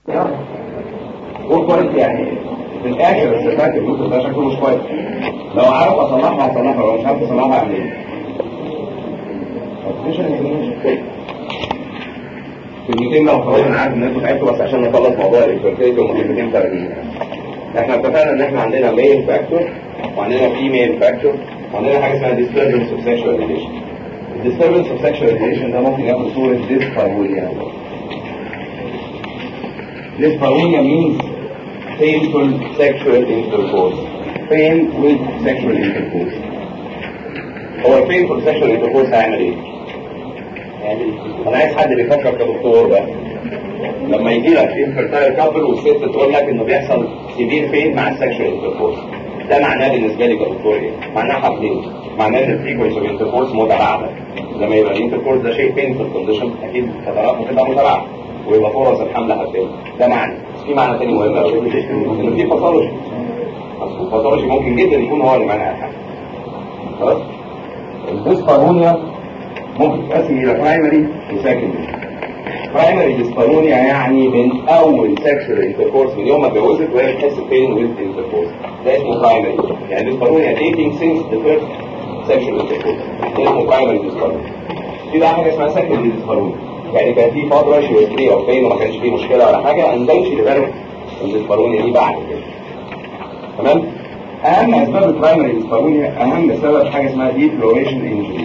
هو كويس يعني في الاخر الصفات الجزء ده شكله مش كويس لو عارف اصلحها اصلحها لو مش عارف اصلحها اعمل ايه؟ كلمتين لو خلاص انا عارف ان انتوا تعبتوا بس عشان نخلص موضوع الانفيرتيلتي هم كلمتين فارغين احنا اتفقنا ان احنا عندنا ميل فاكتور وعندنا فيميل فاكتور وعندنا حاجه اسمها disturbance of sexual relation disturbance of sexual relation ده ممكن ياخد صوره ديسبارونيا ديسبارونيا means painful sexual intercourse pain with sexual intercourse هو ال painful sexual intercourse هيعمل ايه؟ انا عايز حد بيفكر كدكتور بقى لما يجي لك انفرتايل كابل والست تقول لك انه بيحصل سيفير بين مع السكشوال انتركورس ده معناه بالنسبه لي كدكتور ايه؟ معناه حاجتين معناه ان الفريكونسي اوف انتركورس متباعده لما يبقى الانتركورس ده شيء بين في الكونديشن اكيد فترات بتبقى متباعده ويبقى فرص الحمل هتقل ده معنى بس في معنى تاني مهم قوي ان في باثولوجي الباثولوجي ممكن جدا يكون هو اللي معناه الحمل خلاص الديسبارونيا ممكن تقسم الى برايمري وسكندري برايمري ديسبارونيا يعني من اول سكشوال انتركورس من يوم ما اتجوزت وهي بتحس بين ويز انتركورس ده اسمه برايمري يعني ديسبارونيا ديتنج سينس ذا فيرست سكشوال انتركورس ده اسمه برايمري ديسبارونيا في بقى حاجه اسمها سكندري ديسبارونيا يعني كان في فتره شي واز فري او بين وما كانش فيه مشكله ولا حاجه اند ذن شي ديفلوب الديسبارونيا دي بعد كده تمام اهم اسباب البرايمري ديسبارونيا اهم سبب حاجه اسمها ديفلوريشن انجريز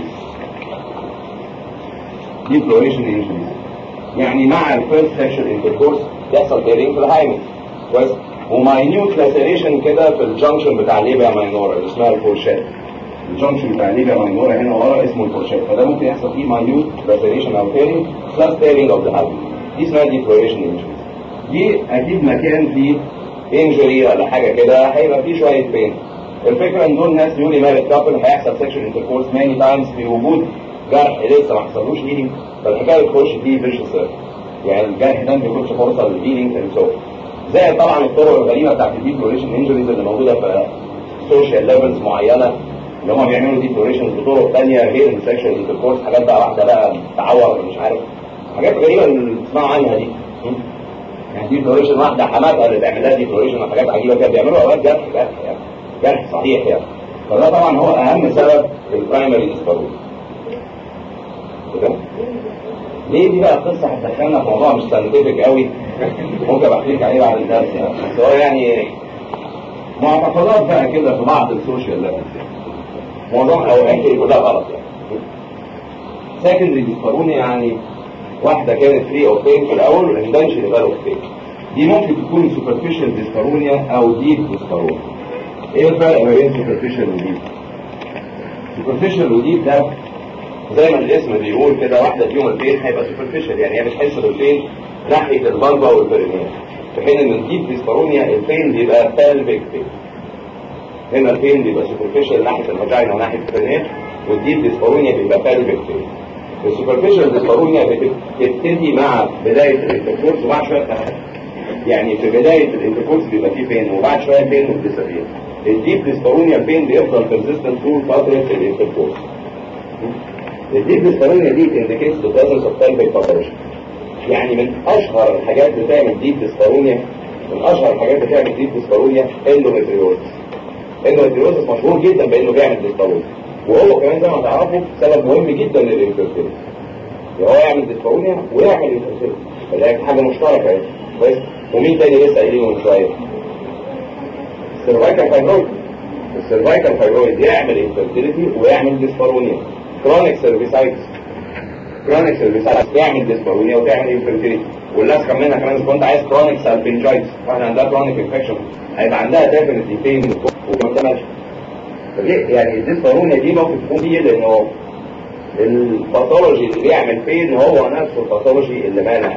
ديفلوريشن انجريز يعني مع الفيرست سيكشوال انتركورس يحصل تيرين في الهايمن كويس وماينيوت لاسيريشن كده في الجنكشن بتاع الليبيا ماينورا اللي اسمها الفورشات الجنكشن بتاع الليبيا ماينورا هنا ورا اسمه الفورشات فده ممكن يحصل فيه ماينيوت لاسيريشن او تيرين بلس تيرين اوف ذا هايمن دي اسمها ديفلوريشن انجريز دي اكيد مكان فيه انجري ولا حاجه كده هيبقى فيه شويه بين الفكره ان دول ناس نيولي مارد كابل هيحصل سيكشوال انتركورس ماني تايمز في وجود جرح لسه ما حصلوش هيلينج فالحكايه بتخش فيه فيش سيرف يعني الجرح ده ما بيكونش فرصه للهيلينج اند سو زي طبعا الطرق الغريبه بتاعت الديفلوريشن انجريز اللي موجوده في سوشيال ليفلز معينه اللي هم بيعملوا ديفلوريشن بطرق ثانيه غير السكشوال انتركورس حاجات بقى واحده بقى تعور مش عارف حاجات غريبه اللي بتسمعوا عنها دي يعني ديفلوريشن واحده حماتها اللي بيعمل لها ديفلوريشن وحاجات عجيبه كده بيعملوا اوقات جرح جرح يعني جرح صحيح يعني فده طبعا هو اهم سبب في البرايمري ديسبارونيا كده ليه دي بقى قصه هتدخلنا في موضوع مش ساينتفك قوي ممكن ابقى احكي عليه بعد الدرس يعني بس هو يعني معتقدات بقى كده في بعض السوشيال ليفل معظم او اكل كلها غلط يعني سكندري ديسبارونيا يعني واحده كانت فري او بين في الاول والاندنش ديفلوب بين دي ممكن تكون سوبرفيشال ديسبارونيا او ديب ديسبارونيا ايه الفرق ما بين سوبرفيشال وديب سوبرفيشال وديب ده زي ما الاسم بيقول كده واحده فيهم البين هيبقى سوبرفيشال يعني هي بتحس بالبين ناحيه البلبه والبرينيه في حين ان الديب ديسبارونيا البين بيبقى بالفيك بين هنا البين بيبقى سوبرفيشال ناحيه الفاجينا وناحيه البرينيه والديب ديسبارونيا بيبقى بالفيك بين السوبرفيشال ديسبارونيا بتبتدي مع بدايه الانتركورس وبعد شويه تحت يعني في بدايه الانتركورس بيبقى فيه بين وبعد شويه بين وبتسافير الديب ديسبارونيا البين بيفضل بيرزيستنت طول فتره الانتركورس الديب ديسبارونيا دي indicates the presence of pelvic pathology يعني من اشهر الحاجات بتعمل ديب ديسبارونيا من اشهر الحاجات بتعمل ديب ديسبارونيا اندوميتريوزس اندوميتريوزس مشهور جدا بانه بيعمل ديسبارونيا وهو كمان زي ما تعرفوا سبب مهم جدا للانفيرتيلتي هو يعمل ديسبارونيا ويعمل انفيرتيلتي فده حاجه مشتركه يعني كويس ومين تاني لسه قايلينه من شويه السيرفايكال فايبرويد السيرفايكال فايبرويد يعمل انفيرتيلتي ويعمل ديسبارونيا كرونيك سيرفيسايتس كرونيك سيرفيسايتس تعمل ديسبارونيا وتعمل انفيرتيلتي والناس كمان كمان اذا كنت عايز كرونيك سالفنجايتس واحده عندها كرونيك انفكشن هيبقى عندها ديفنتلي بين وكمان ده ماشي يعني الديسبارونيا دي ممكن تكون دي لانه الباثولوجي اللي بيعمل بين هو نفسه الباثولوجي اللي مانع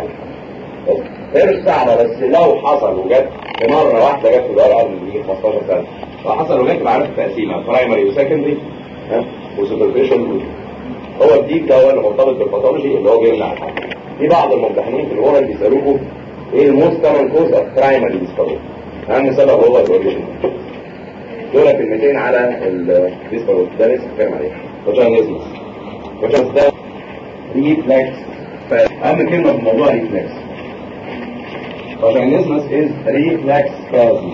غير صعبه بس لو حصل وجت مره واحده جت في الورقه اللي 15 سنه لو حصل وجت يبقى عارف تقسيمها برايمري وسكندري وسوبرفيشن هو الديك ده هو اللي مرتبط بالباثولوجي اللي هو بيمنع الحمل في بعض الممتحنين في الاورال بيسالوكوا ايه الموست كومن كوز اوف برايمري ديسبارونيا اهم سبب هو الاوريجين دول كلمتين على الديسبارونيا ده لسه بتكلم عليه فاجينيزمس فاجينيزمس ده ريفلكس فاهم كلمه في موضوع ريفلكس Vaginismus is reflex spasm.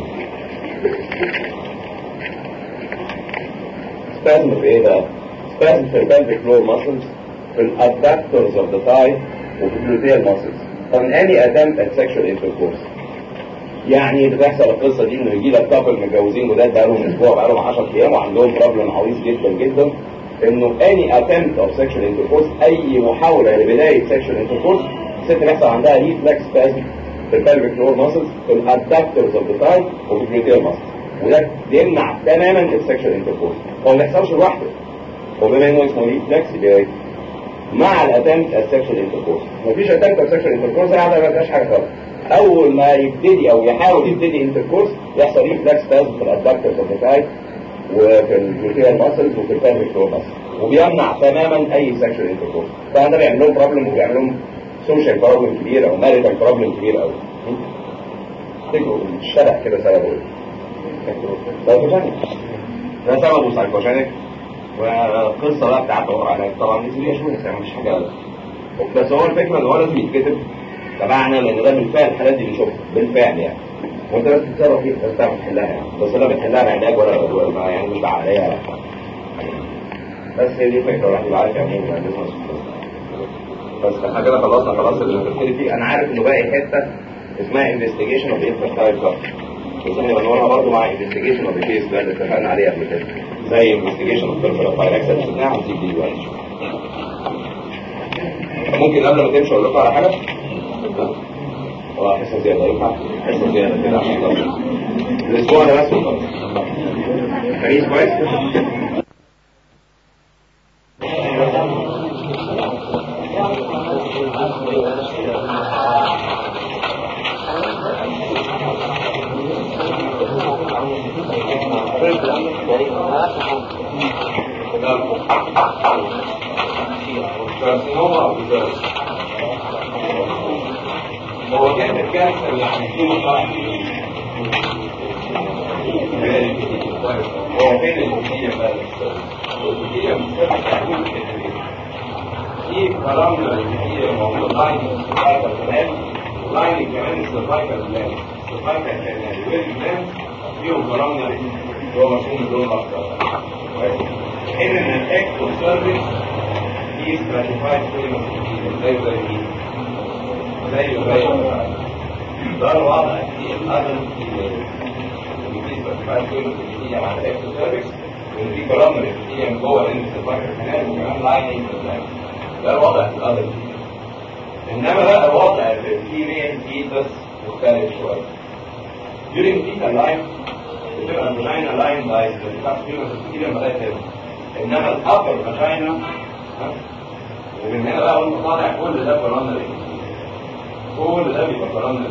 Spasm في ايه بقى؟ Spasm في pelvic floor muscles, في الادكتورز of the thigh وفي gluteal muscles. On any attempt at sexual intercourse. يعني بتحصل القصه دي انه يجي لك كابل متجوزين جداد بقى لهم اسبوع بقى لهم 10 ايام وعندهم بروبلم عويص جدا جدا انه any attempt of sexual intercourse اي محاوله لبدايه sexual intercourse الست بيحصل عندها reflex spasm في البلفيك فلور ماسلز في الادكتورز اوف ذا ثاي وفي الجلوتيال ماسلز وده بيمنع تماما السكشوال انتركورس هو ما بيحصلش لوحده هو بما انه اسمه ريفلكس يبقى مع الاتمت السكشوال انتركورس مفيش اتمت السكشوال انتركورس يعني ما بيبقاش حاجه خالص اول ما يبتدي او يحاول يبتدي انتركورس يحصل ريفلكس سبازم في الادكتورز اوف ذا ثاي وفي الجلوتيال ماسلز وفي البلفيك فلور ماسلز وبيمنع تماما اي سكشوال انتركورس طبعا ده بيعمل لهم بروبلم وبيعمل لهم سوشيال بروبلم كبير او ماريتال بروبلم كبير قوي تفتكروا الشبه كده سببه ايه؟ سايكوجينيك ده سببه سايكوجينيك والقصه بقى بتاعت دور عليك طبعا نسبيا شويه يعني مش حاجه بس هو الفكره ان هو لازم يتكتب تبعنا لان ده بالفعل الحالات دي بنشوفها بالفعل يعني وانت بس تتصرف فيها بس تعرف تحلها يعني بس لا بتحلها بعلاج ولا ولا يعني مش بعقليه بس هي دي الفكره الواحد يبقى عارف يعني ايه بس احنا كده خلصنا خلاص اللي بنبتدي فيه انا عارف انه باقي حته اسمها انفستيجيشن اوف انفستايل كارت بس احنا بنورها برضه مع انفستيجيشن اوف الكيس ده اللي اتفقنا عليه قبل كده زي انفستيجيشن اوف بيرفيرال بايركس اللي شفناها هنسيب دي دلوقتي ممكن قبل ما تمشي اقول لكم على حاجه اه حصه زياده ينفع حصه زياده كده عشان خاطر الاسبوع ده بس وخلاص خميس كويس كارسينوما او بيزارس هو كان الكانسر يعني فيه مصاري هو فين الجزئية بقى الجزئية مستقبل في برامج الجزئية موجودة لاين لاين كمان السرفايكال بلان السرفايكال كان الويل بلان فيهم برامج هو مرسوم باللون الاخضر حين ان الاكتو سيرفيس دي ستراتيفايد كل زي زي دي زي زي ده الوضع في الأدل في ستراتيفايد كل هي مع الاكتو سيرفيس وان في برامج هي من جوه لان السرفايكال كانال وكمان لايننج ده الوضع في الأدل انما بقى الوضع في الفيميل فيتس مختلف شويه during fetal life بتبقى الفاجينا لاين باي الكابسولة الكتيرة بدأت تبقى انما الابر فاجينا ومن هنا بقى وانت طالع كل ده قرانا كل ده بيبقى قرانا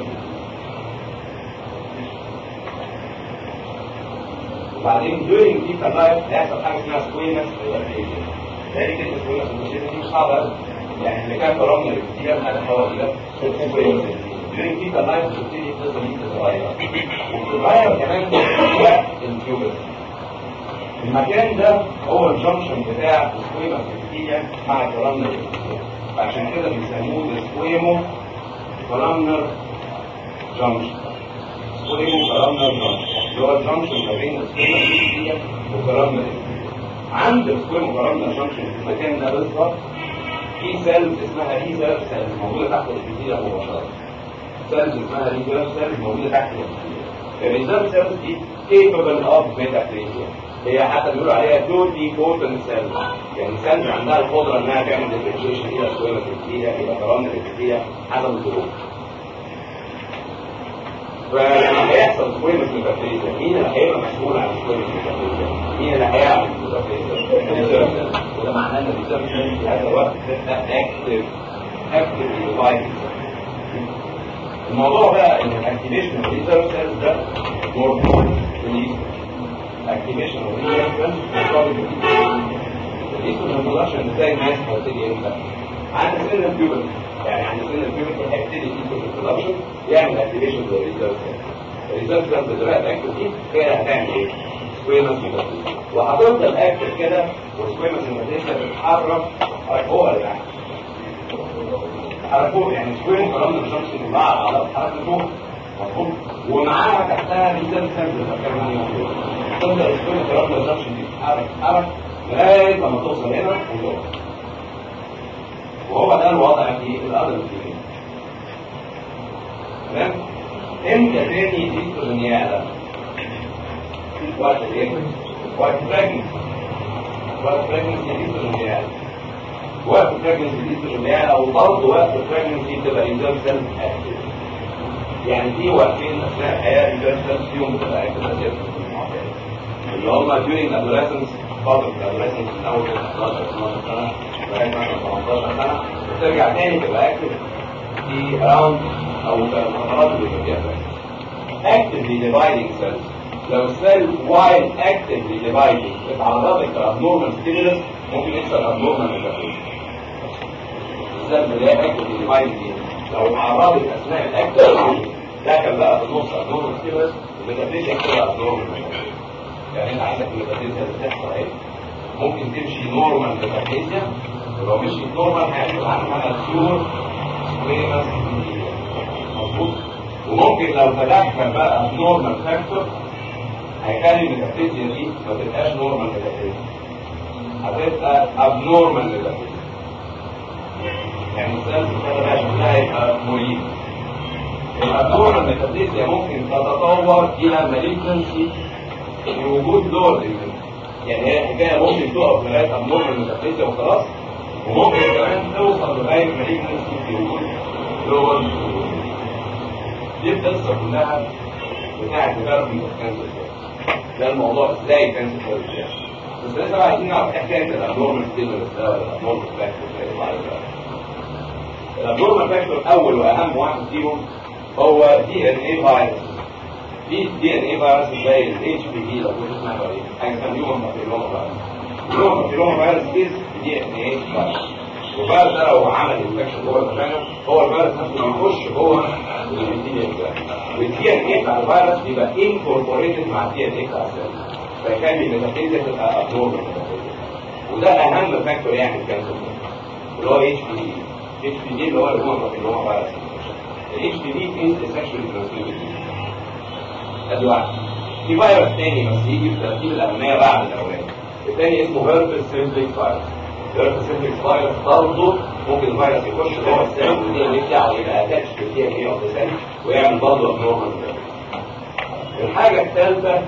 وبعدين during fetal life هيحصل حاجه اسمها سكوينس يعني كده سكوينس دي مش صعبه يعني اللي كان قرانا الكتير هذا حوالي ده سكوينس during fetal life بتبتدي القصه دي تتغير وتتغير كمان وقت الفيوبس المكان ده هو الجنكشن بتاع السكويما الكتية مع الكولامنر عشان كده بيسموه السكويمو كولامنر جنكشن سكويمو كولامنر جنكشن اللي هو الجنكشن ما بين السكويما الكتية والكولامنر عند السكويمو كولامنر جنكشن في المكان ده بالظبط في سيلز اسمها ريزر سيلز موجودة تحت الكتية مباشرة سيلز اسمها ريزر سيلز موجودة تحت الكتية الريزر سيلز دي capable of metaplasia هي حتى بيقولوا عليها توتي بوتن سيل يعني سيلز عندها القدره انها تعمل ديفرنشيشن الى سكويمة الكتية الى كرامة الكتية حسب الظروف فلما هيحصل سكويمة ميتافيزيا مين اللي هيبقى مسؤول عن سكويمة ميتافيزيا؟ مين اللي هيعمل ميتافيزيا؟ وده معناه ان الريزيرف سيل في هذا الوقت بتبقى اكتف اكتف ديفايس الموضوع بقى ان الاكتيفيشن اوف الريزيرف سيل ده مور activation of the reference probably الايستروجين برودكشن ازاي الناس هتبتدي امتى؟ عند سن البيوبرتي يعني عند سن البيوبرتي هيبتدي الايستروجين برودكشن يعمل اكتيفيشن للريزيرف الريزيرف سيلز اللي بقت اكتف دي هي هتعمل ايه؟ سكويمس ميتافيزيا وهتفضل اكتف كده والسكويمس ميتافيزيا بتتحرك فوق ولا تحت؟ على فوق يعني سكويم كلام الشمس مع على حركه فوق مفهوم ومعاها تحتها ريزن سامبل مكان موجود تبدا السكون ترابل الزرش دي تتحرك تتحرك لغايه لما توصل هنا وتقف وهو ده الوضع في الأرض الكبير تمام امتى تاني الاستروجين يعلى وقت ايه وقت pregnancy وقت pregnancy الاستروجين يعلى وقت pregnancy الاستروجين يعلى وبرضه وقت pregnancy تبقى reserve cells active يعني في وقتين اثناء الحياه reserve cells فيهم بتبقى active اساسا اللي هم during adolescence فتره الادolescence من اول 11 12 سنه لغايه مثلا 18 سنه وترجع تاني تبقى اكتف في اراوند او في الفترات اللي بيبقى فيها actively dividing cells لو السيل while actively dividing اتعرضت لابنورمال ستيمولس ممكن يحصل ابنورمال ميتابوليزم السيل اللي هي actively dividing دي لو اتعرضت اثناء الاكتف دخل بقى في النص ابنورمال ستيمولس الميتابوليزم يحصل ابنورمال يعني انت عندك الميتابوليزم اللي بتحصل اهي ممكن تمشي نورمال ميتابوليزم ولو مشيت نورمال هيحصل عنها سيور سكويمس مظبوط وممكن لو تدخل بقى نورمال فاكتور هيخلي الميتافيزيا دي ما تبقاش نورمال ميتافيزيا هتبقى ابنورمال ميتافيزيا يعني السيلز بتاعتها شكلها يبقى مريب الابنورمال ميتافيزيا ممكن تتطور الى مالجنسي في وجود لور يعني هي حكايه ممكن تقف لغايه ابنورمال ميتافيزيا وخلاص وممكن كمان توصل لغايه مالجنسي في وجود لور دي القصه كلها بتاعت ديفلوبمنت اوف كانسر ده الموضوع ازاي كانسر سيرفيس بس لسه بقى عايزين نعرف ايه حكايه الابنورمال ستيمولس ده ولا الابنورمال فاكتور الابنورمال فاكتور اول واهم واحد فيهم هو دي ان اي فيروس في دي ان اي فيروس زي الاتش بي في لو كنت سمعت عليه حاجه اسمها هيومن بابيلوما فيروس هيومن بابيلوما فيروس از دي ان اي فيروس والفيروس ده لو عمل انفكشن جوه الفاجينا هو الفيروس نفسه بيخش جوه البكتيريا بتاعته والدي ان اي بتاع الفيروس بيبقى انكوربوريتد مع الدي ان اي بتاع السيل فيخلي الميتافيزيا تبقى ابنورمال وده اهم فاكتور يعمل كانسر اللي هو اتش بي دي اتش بي دي اللي هو الهيومن بابيلوما فيروس الاتش بي دي از سيكشوال ترانسميتد ادي واحد في فيروس تاني بس يجي في ترتيب الاهميه بعد الاولاني الثاني اسمه هيربس سيمبلكس فيروس هيربس سيمبلكس فيروس برضه ممكن الفيروس يخش جوه السيل والدي ان اي بتاعه يبقى اتاتش بالدي ان اي اوف ذا سيل ويعمل برضه ابنورمال الحاجه الثالثه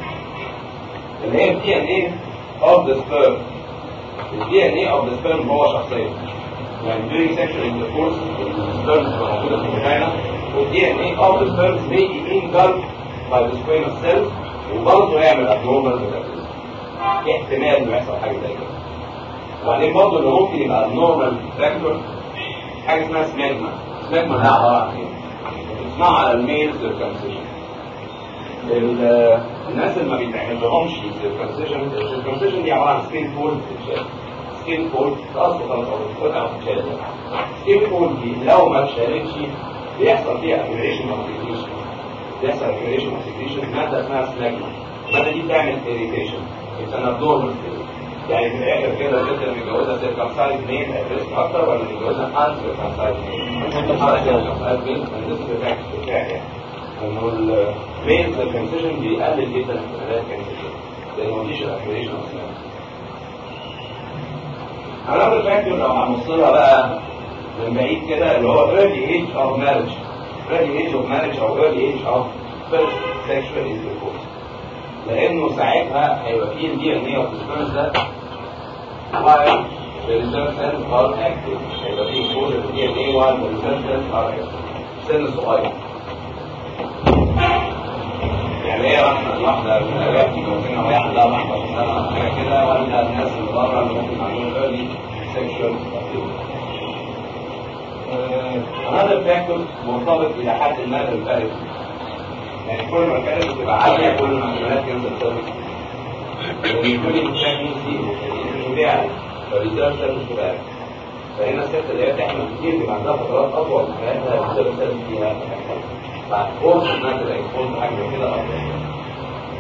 اللي هي الدي ان اي اوف ذا سبيرم الدي ان اي اوف ذا سبيرم هو شخصيا يعني during sexual intercourse السبيرم بتبقى موجوده في الفاجينا والدي ان اي اوف ذا سبيرم may be engulfed by the squamous cells وبرضه يعمل abnormal metabolism احتمال انه يحصل حاجه زي كده وبعدين برضه اللي ممكن يبقى abnormal فاكتور حاجه اسمها سماجما سماجما ده عباره عن ايه؟ اسمها على الميل سيركمسيشن الناس اللي ما بيتعمل لهمش سيركمسيشن السيركمسيشن دي عباره عن سكين فول سكين فول خلاص خلاص قطعه بتتشال سكين فول دي لو ما اتشالتش بيحصل فيها اكيوليشن اوف سكريشن بيحصل اكيوليشن اوف سكريشن ماده اسمها سلاجما الماده دي بتعمل اريتيشن يبقى ابنورمال يعني في الاخر كده الست اللي متجوزه سيركمسايز مين هتريسك اكتر ولا متجوزه ان سيركمسايز مين؟ سيركمسايز مين يعني انه المين سيركمسيشن بيقلل جدا احتمالات كانسر لان مفيش الاكيوليشن اوف علامة الفاكتور لو هنبص لها بقى من بعيد كده اللي هو early age of marriage early age of marriage او early age of first sexual intercourse لانه ساعتها هيبقى فيه الدي ان اي اوف السبيرمز ده while the reserve cells are active هيبقى فيه exposure to DNA while the reserve cells are active سن صغير يعني هي واحدة واحدة من الآلاف متجوزينها وهي عندها 14 سنة أو حاجة كده ولا الناس اللي بره اللي ممكن عندهم early sexual activity هذا الفاكتور مرتبط الى حد ما بالفارق يعني كل ما كانت بتبقى عاليه كل ما احتمالات كانسر سيرفيس كل الفاكتور دي بيعلى فالريزيرف سيرفيس بتبقى فهنا الست اللي هي بتحمل كتير بيبقى عندها فترات اطول من حياتها الريزيرف سيرفيس فيها بعد كورس انها تبقى اكسبوز حاجه كده افضل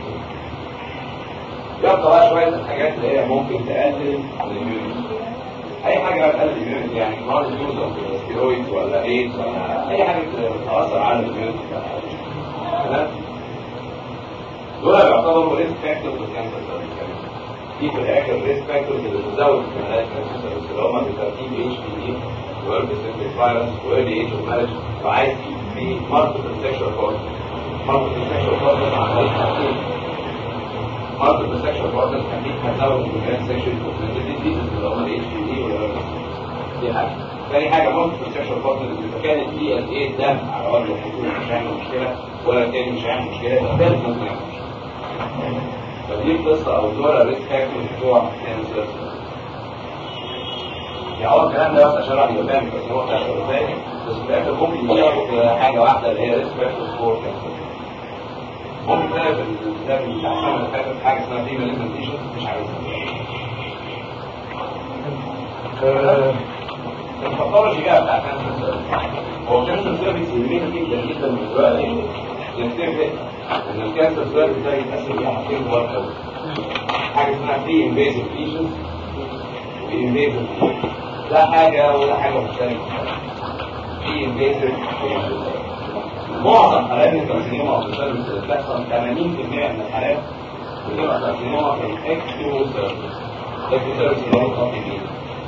يبقى بقى شويه الحاجات اللي هي ممكن تقلل الاميونيتي اي حاجه بقى تقلل الاميونيتي يعني مرض يوز اوف ستيرويدز ولا ايدز ولا اي حاجه بتاثر على الاميونيتي تمام دول بيعتبروا ريسك فاكتورز للكانسر دي في الاخر ريسك فاكتورز اللي بتزود احتمالات الكانسر اللي هم بترتيب اتش بي دي ويرب سيستم فايروس وايرلي ايج اوف مارج وعايز في مالتيبل سيكشوال كورس مالتيبل سيكشوال كورس عن طريق مالتيبل سيكشوال كورس اكيد هتزود الجراند سيكشوال بوسيبيليتي دي اللي هم الاتش بي دي والويرب دي حاجه تاني حاجه مالتيبل سيكشوال كورس اللي كانت دي قد ايه الدم على وجه الحدود مش هيعمل مشكله ولا التاني مش هيعمل مشكله يبقى الثالث ممكن يعمل مشكله فدي القصه او دول ريسك فاكتور بتوع كانسر يعني هو الكلام ده بس عشان الواحد يبقى فاهم بس هو بتاعته ازاي بس في الاخر ممكن ياخد حاجه واحده اللي هي ريسك فاكتور فور كانسر ممكن تلاقي في الكتاب بتاع السنه اللي فاتت حاجه اسمها في ماليزنتيشن مش عارفها الباثولوجي بقى بتاع كانسر هو كانسر سيرفيس يهمني جدا جدا من دلوقتي نتفق ان الكانسر سيرفيس ده يتقسم الى حاجتين كبار قوي حاجه اسمها بري انفيزيف ليجنز بري انفيزيف لا حاجه ولا حاجه مختلفه بري انفيزيف معظم حالات الكارسينوما او السيرفيس اللي بتحصل 80% من الحالات بتبقى كارسينوما في الاكتو سيرفيس الاكتو سيرفيس اللي هو خط الجديد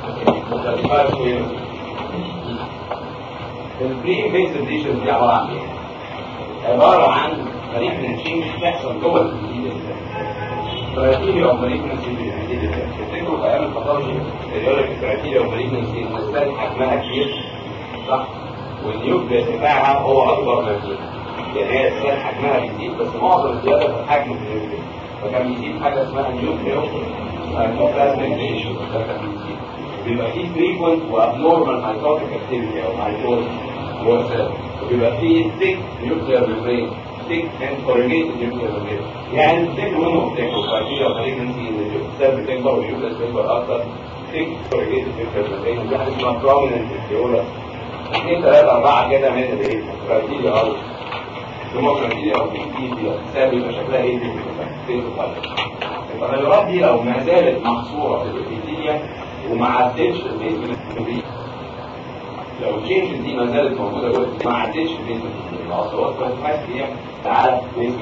البري انفيزيف ليجنز دي عباره عن ايه؟ عباره عن فريق من الشيء بتحصل جوه الجديد كرايتيريا اوف مالجنسي في الجديد تفتكروا في ايام الباثولوجي يقول لك الكرايتيريا اوف مالجنسي ان السيل حجمها كبير صح والنيوكليس بتاعها هو اكبر ما فيها يعني هي السيل حجمها بيزيد بس معظم الزياده في الحجم في النيوكليس فكان بيزيد حاجه اسمها نيوكليو سايتوبلازميك ريشيو ده كان بيزيد بيبقى فيه فريكونت وابنورمال مايتوتيك اكتيفيتي او مايتوز جوه السيل وبيبقى فيه ثيك نيوكلير ميمبرين ثيك اند كوريجيتد نيوكلير ميمبرين يعني ثيك منهم ثيك وكرايتيريا مالجنسي ان السيل بتكبر والنيوكليس بتكبر اكتر ثيك كوريجيتد نيوكلير ميمبرين دي حاجه اسمها بروميننت فيولا اثنين ثلاثة أربعة كده من الايه؟ كرايتيريا أو ديموكراتية أو بكتيريا السيل بيبقى شكلها ايه؟ فين التغيرات دي لو ما زالت محصورة في البكتيريا وما عدتش البيت لو الجينز دي ما زالت موجوده جوه ما عدتش البيت العصبات كانت هي تعالى بيت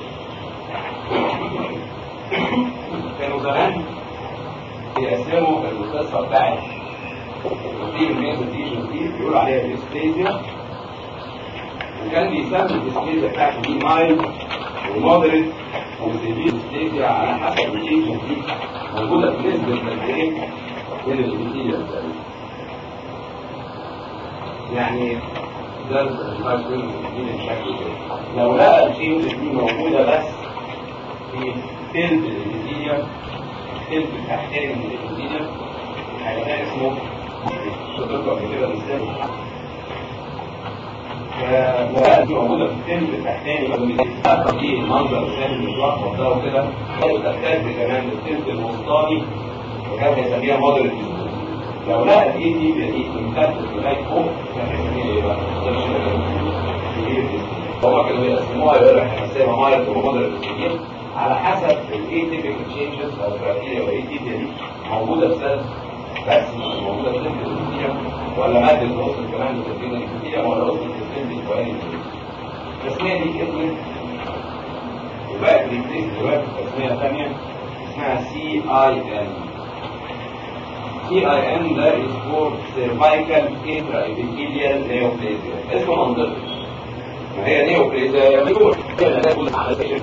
كانوا زمان بيقسموا القصه بتاعت في الميزوتيشن دي بيقول عليها ديسبليزيا وكان بيسمي الديسبليزيا بتاعته دي مايل ومودريت وسيفير ديسبليزيا على حسب الجينز دي موجوده في نسبه قد ايه من البكتيريا يعني ده الفايبرين بشكل لو لقى الجينز دي موجودة بس في تلت البكتيريا التلت التحتاني من البكتيريا هيبقى اسمه شطرته قبل كده بالسبب فلو دي موجودة في التلت التحتاني دي المنظر الثاني اللي بيتلخبط ده وكده تحتاج كمان التلت الوسطاني وكان هيسميها موديل لو لقى الاي دي دي تمتد لغايه فوق كان هيسميها ايه بقى؟ هما كانوا بيقسموها يقول لك هنقسمها مايل وموديل كتير على حسب الاي تيبيكال تشينجز او الكرايتيريا والاي تي دي موجوده في سيل بس مش موجوده في سيل الكتير ولا ماده الاوصل كمان بتدينا الكتير ولا اوصل السيل الفوائد التسميه دي كلمه وبقت ريبليس دلوقتي تسميه ثانيه اسمها سي اي ان سي اي ان ده is for cervical intraepithelial neoplasia اسمه منطقي ما هي نيوبليزيا ميكور هي ده كل على سيشن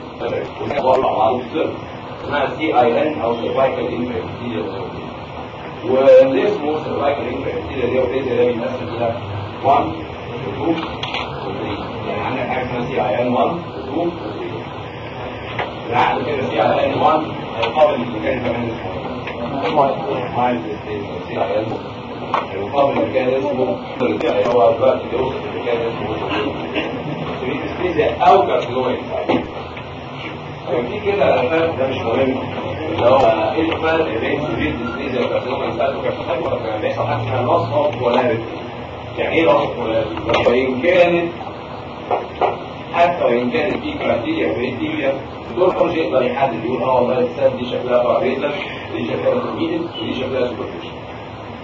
اسمها سي اي ان او cervical intraepithelial neoplasia واللي اسمه cervical intraepithelial neoplasia ده بيتقسم الى 1 و 2 و 3 يعني عندك حاجه اسمها سي اي ان 1 و 2 و 3 العقل كده سي اي ان 1 هيقابل المكان كمان اسمه مايل سي اي ان المقابل المكان اسمه هو دلوقتي بيوصف المكان اسمه سبيسيا او كارسينوما كان في كده الفرق ده مش مهم اللي هو ايه الفرق بين سبيل ديسبليزيا وكارسينوما انسان وكارسينوما كان بيحصل حاجه اسمها لوس اوف بولاريتي يعني ايه لوس اوف بولاريتي؟ وان كانت حتى وان كانت في كرايتيريا كريتيريا دول مش يقدر يحدد يقول اه والله السد دي شكلها باريتر دي شكلها سميدت ودي شكلها سوبرفيشن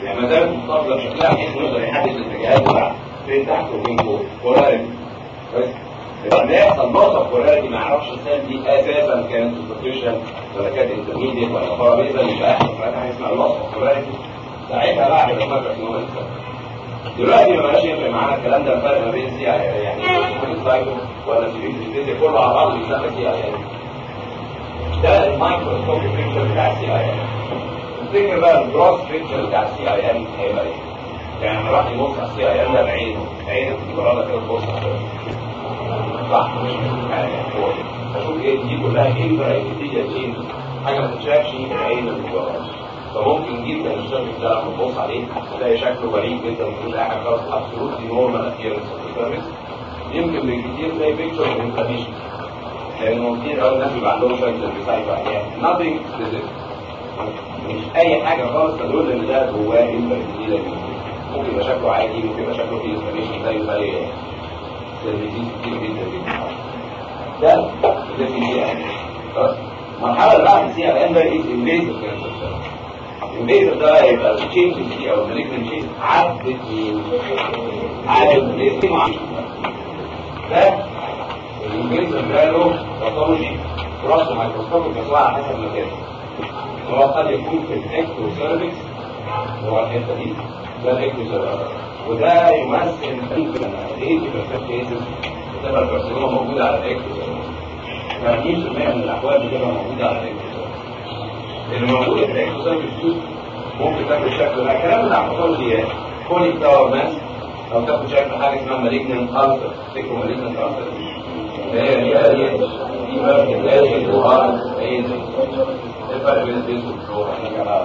يعني ما زالت محتفظه بشكلها بحيث انه يقدر يحدد الاتجاهات بتاعتها فين تحت وفين فوق بولاريتي كويس لما يحصل نقطه بولاريتي ما يعرفش السيل دي اساسا كانت سوبرفيشال ولا كانت انترميديت ولا بارابيزا يبقى يحصل ساعتها حاجه اسمها لوس اوف بولاريتي ساعتها بقى هيبقى اسمها كارسينوما دلوقتي ما بقاش يفرق معانا الكلام ده الفرق ما بين سي اي يعني سايكو ولا سي كله على بعض بيسمى سي اي ده المايكروسكوبيك بيكتشر بتاع السي اي ام تفتكر بقى الجروس بيكتشر بتاع السي اي ام هيبقى ايه؟ يعني لما راح يبص على السي اي ام ده بعينه بعينه تيجي بره كده تبص على صح مش حاجه هو اشوف ايه دي كلها انفرا ايبيثيليا تشينج حاجه ما تتشافش في العين اللي جوه فممكن جدا السيرفيس ده لما تبص عليه تلاقي شكله غريب جدا مفيش اي حاجه خالص ابسولوتلي نورمال ابييرنس اوف السيرفيس يمكن بالكثير تلاقي بيكتشر من انفلاميشن لانه كتير قوي الناس بيبقى عندهم شويه سيرفيسايت يعني nothing specific مش اي حاجه خالص تدل ان ده جواه انفلاميشن ممكن يبقى شكله عادي ممكن يبقى شكله فيه انفلاميشن زي زي سيرفيسيز كتير جدا جدا ده ده في سي ام المرحله اللي بعد السي ام ده از انفيزيف كانسر البيزر ده يبقى التشينج دي او المالجنت تشينج عدت من عدد الاسم وعدد ده البيزر ده له باثولوجي راسه مايكروسكوبيك بس هو على حسب مكانه هو قد يكون في الاكتو سيرفكس هو الحته دي ده الاكتو سيرفكس وده يمثل 80% كيسز بتبقى الكارسينوما موجوده على الاكتو سيرفكس 80% من الاحوال بتبقى موجوده على الاكتو سيرفكس اللي موجودة في الاكتوسال دي ممكن تاخد شكل ده الكلام ده عن دي كوليك تاور ماس او تاخد شكل حاجه اسمها مالجنان كانسر تكتب مالجنان كانسر هي هي هي دي بقى بتلاقي الجوهر ايه الفرق بين البيز والفلور احنا كده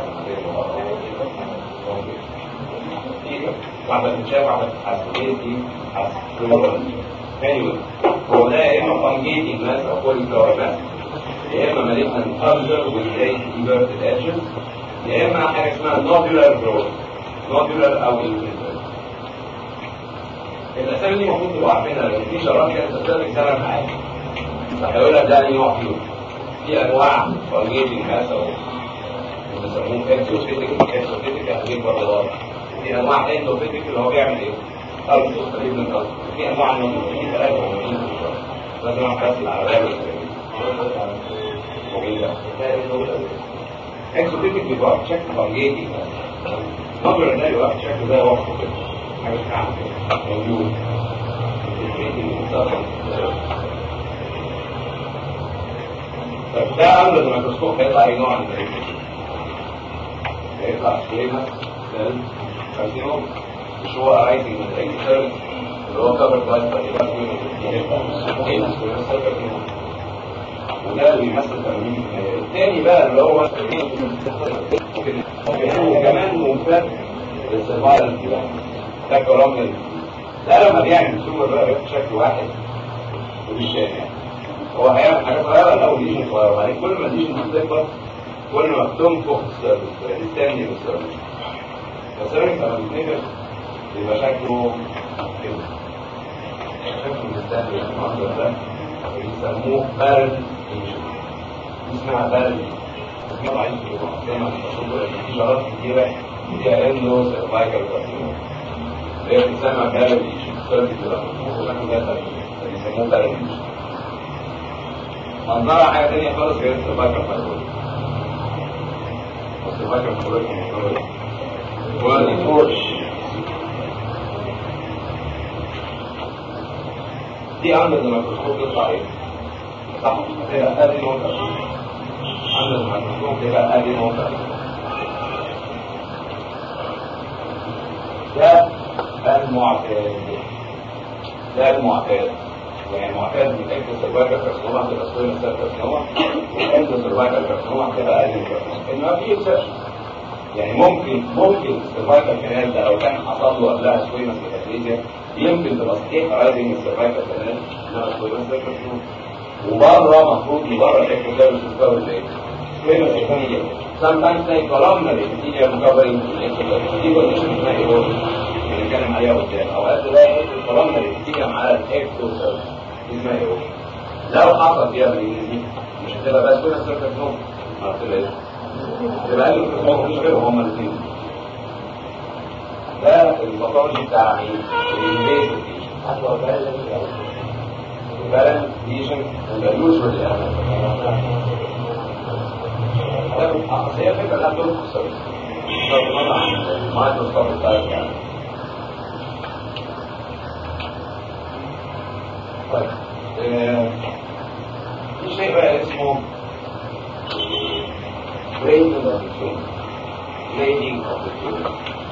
واحدة بتشاف واحدة بتتحسن ايه دي حسن anyway هو ده يا اما فانجيتي ماس او كوليك تاور ماس يا اما مالجنان كانسر وازاي ديفيرتد اكشن يا اما حاجه اسمها نودولار جروث نودولار او الاسامي دي المفروض تبقوا عارفينها لان في شراب كانت تستخدم سنه معاك فهيقول لك ده نوع فيهم في انواع فانجيتنج ماس او بيسموه اكسوفيتيك اكسوفيتيك يعني بيكبر لورا في انواع اندوفيتيك اللي هو بيعمل ايه؟ الفوس تقريبا الكالسيوم في انواع نودولار في ثلاثه موجودين في الشراب لازم اعرف العربيه اكسوفيتيك بيبقى بشكل فانجيتي نظر ده يبقى بشكل ده وقت كده حاجه بتاعته موجود طب ده قبل الميكروسكوب هيطلع اي نوع من الريكس هيطلع سكيما سيل كارسينوم مش هو ارايزنج من الريكس سيل اللي هو كفر باي وده اللي بيمثل 80% الثاني بقى اللي هو كمان ممتد للسرفايرال كده ده كلام ده لما بيعمل سوبر بقى بياخد شكل واحد ودي الثاني هو هيعمل حاجات صغيره الاول ليجن صغيره وبعدين كل ما الليجن بتكبر كل ما بتنفخ السيرفس الثاني للسيرفس فالسيرفس لما بيتنفخ بيبقى شكله كده شكله مستهدف المنظر ده بيسموه بارد اسمها بارد اسمها ضعيف زي ما بتقول في شرط كتيره فيها اندو سيرفايكال كارسينوما اللي هي بتسمى بارد سيرفيس كده شكله ده بيسموه بارد منظرها حاجه ثانيه خالص غير السيرفايكال فايبرويد السيرفايكال فايبرويد منظره ايه؟ فورش دي عندك الميكروسكوب يطلع ايه؟ صح كده ادي نقطة عندك الميكروسكوب كده ادي نقطة ده المعتاد ده المعتاد يعني معتاد من اكتو سيرفايكال كارسينوما هتبقى سوينا سيل كارسينوما واكتو سيرفايكال كارسينوما هتبقى ادي كارسينوما انما في اكسبشن يعني ممكن ممكن السيرفايكال كانال ده لو كان حصل له قبلها سوينا ميتافيزيا يمكن تبقى صحيح رايزنج السيرفايكال كانال انما سوينا كارسينوما وبره المفروض بره الاكتو سيرفيس مكبر الايه؟ سوينا ميتافيزيا sometimes تلاقي كولومنا الانتيريا مكبرين دي كونديشن اسمها ايه بنتكلم عليها قدام اوقات تلاقي كولومنا الانتيريا على الاكتو سيرفيس اسمها ايه لو حصل فيها بالانجليزي مش هتبقى بس سوينا سيرفيس نوم ما هتبقى ايه؟ يبقى اللي في مش غيرهم هما الاثنين ده الباثولوجي بتاع مين؟ الانفيزيف بالانس ليجن اليوجوال اصل هي الفكره انها دول خصوصيه بغض عن المايكروسكوب بتاعت يعني طيب في شيء بقى اسمه grading of the tumor grading of the tumor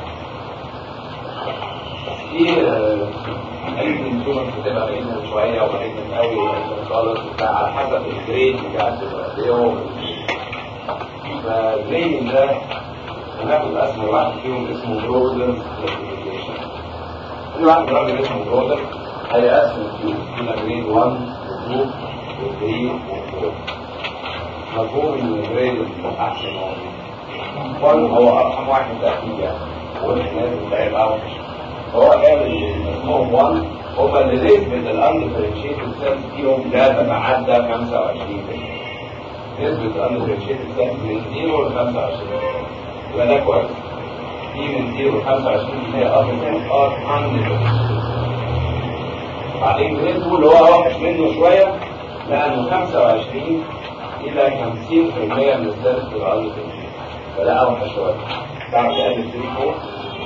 في ممكن تكون بتبقى بعيدة شوية أو بعيدة قوي وبعيدة خالص بتاع على حسب الجريد بتاع التبقى فالجريدنج ده هناخد أسمى واحد فيهم اسمه برودر كلاسيفيكيشن كل واحد من راجل اسمه برودر هيقسم التيوب إلى جريد 1 و 2 و 3 و 4 مفهوم ان الجريد الأحسن هو 1 هو أرحم واحد تأكيد يعني والناس بتاعي أوحش فهو قال المفهوم 1 هما اللي نسبة الأندفرنشيتد سيلز فيهم لا تتعدى 25% نسبة الأندفرنشيتد سيلز من 0 ل 25 يبقى ده كويس في من 0 ل 25 هي أصلا ار بعدين جريد 2 اللي هو وحش منه شوية لأنه 25 إلى 50% من السيلز تبقى أندفرنشيتد فده أوحش شوية تعرف تقلل 3 4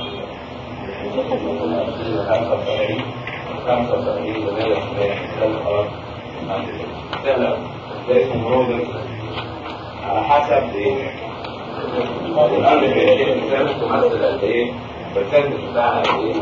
75 75 لغاية سهلة ده اسمه برودر على حسب ايه الأمر في الشيء الثالث تمثل قد ايه البرسنتج بتاعها قد ايه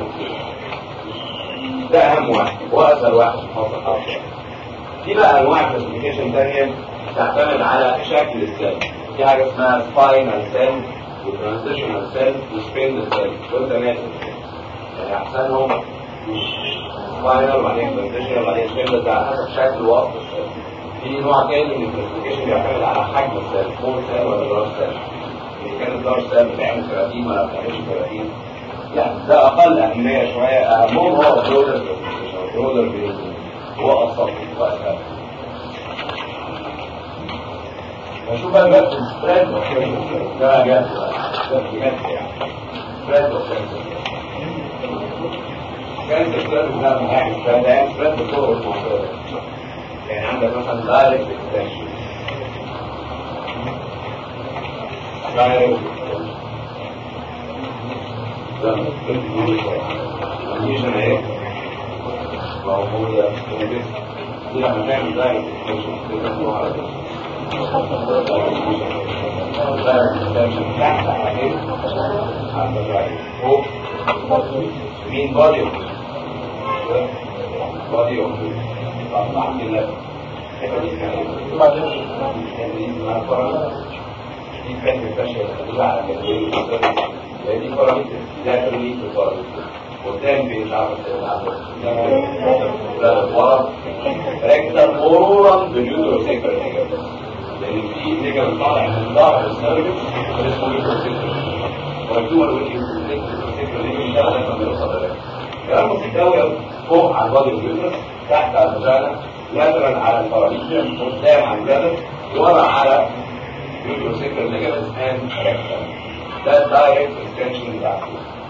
ده أهم واحد وأسهل واحد في فصل الحرف في بقى أنواع كلاسيفيكيشن تانية تعتمد على شكل السيل في حاجة اسمها سباينال سيل وترانزيشنال سيل وسبيندل سيل دول تماثل يعني احسنهم سباينال وبعدين ترانزيشنال وبعدين سبيندل ده على حسب شكل وسط السيل في نوع تاني من الكلاسيفيكيشن بيعتمد على حجم السيل سمول سيل ولا لارج سيل إذا كانت لارج سيل بتعمل كراتين ولا ما بتعملش كراتين لا ده أقل أهمية شوية أهمهم هو برودر برودر بيوزن هو أصلا وأسهل نشوف بقى بس السبريد ده جد ده بجد يعني سبريد كانت السبريد ده من يعني سبريد ده يعني سبريد بطرق المعتادة يعني عندك مثلا دايركت اكستنشن دايركت ده الكونديشن اهي موجودة في الجسم دي لما تعمل دايركت اكستنشن بتبقى على الجسم مين بادي بادي اوف الحمد لله دي كانت البشر اللي على الجنبين دي فراميتر لا تريد فراميتر قدام مش عارف لا ورا ركزة مرورا باليوتر سيكر لان في نجم طالع من ظهر السيرفس اسمه يوتر سيكر والدول واليوتر سيكر دي بيشتغل لما بيوصل لك كلام بسيط قوي فوق على البادي اليوتر تحت على الفاجانا لاترال على الفراميتر قدام على الجبل ورا على يوتر سيكر ليجمنتس اند ركزة ده الدايركت اكستنشن بتاع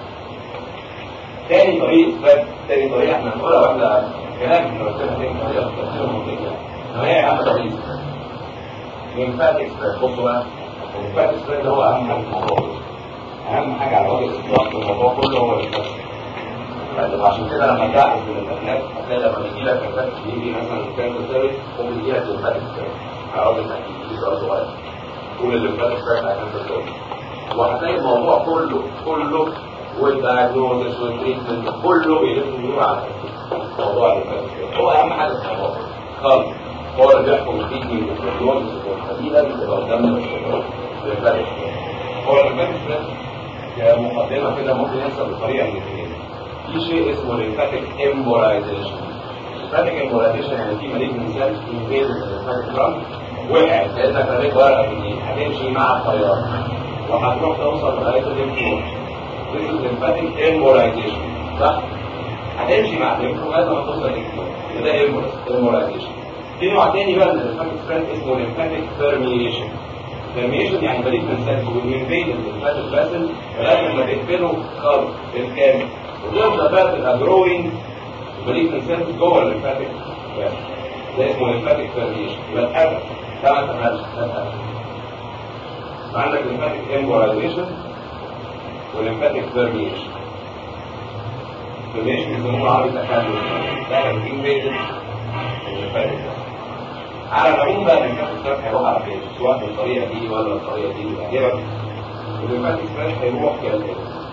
تاني طريق بس تاني طريق احنا هنقولها واحنا كلام من رسالة تاني طريقة تفسير منطقية نوعية عامة طريق ليمفاتيك سبريد بصوا بقى الليمفاتيك سبريد ده هو أهم حاجة في الموضوع أهم حاجة على وجه الإطلاق في الموضوع كله هو الليمفاتيك عشان كده لما تلاحظ من الناس هتلاقي لما بيجي لك الليمفاتيك بيجي مثلا كانسر سيرفيس وبيجي لك الليمفاتيك سبريد على وجه التحديد دي سؤال صغير قول الليمفاتيك سبريد على كانسر سيرفيس وهتلاقي الموضوع كله كله والدايجنوزس والتريتمنت كله بيلف يدور على موضوع الفاتح هو اهم حاجه في الموضوع خالص هو اللي بيحكم التريتمنت والدايجنوزس والتحديدا بتبقى قدامنا الفاتح هو الفاتح كمقدمه كده ممكن يحصل بطريقه من الاثنين في شيء اسمه الليمفاتيك امبولايزيشن الليمفاتيك امبولايزيشن يعني في مليك من سيلز انفيز الليمفاتيك درام وقعت لانك رميت ورقه جديد هتمشي مع التيار وهتروح توصل لغايه الليمفوت this is lymphatic embolization صح؟ هتمشي مع الليمفو لغايه ما توصل للليمفو ده embolization في نوع تاني بقى من الليمفاتيك سبريد اسمه lymphatic permeation permeation يعني بريد من سيلز والميمبين الليمفاتيك فاسل لغايه ما تقفله خالص بالكامل وتفضل بقى تبقى جروينج بريد من سيلز جوه الليمفاتيك فاسل ده اسمه lymphatic permeation يبقى اتقفل ده ما اتقفلش ده اتقفل عندك lymphatic embolization وليمفاتيك permeation permeation بيسموه عربي تخلل ده كان invaded lymphatic على العموم بقى الليمفاتيك ستاك هيروح على فين سواء بالطريقه دي ولا بالطريقه دي يعجبك الليمفاتيك ستاك هيروح كالتالي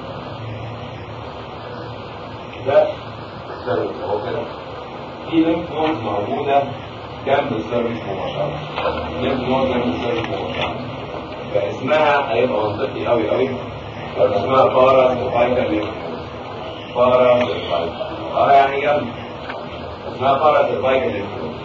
ده السيرفيس اهو كده في ليمف نودز موجوده جنب السيرفيس مباشره ليمف نود جنب السيرفيس مباشره فاسمها هيبقى منطقي قوي قوي لو اسمها بارا سيرفايكال ليمف بارا سيرفايكال بارا يعني جنب اسمها بارا سيرفايكال ليمف نود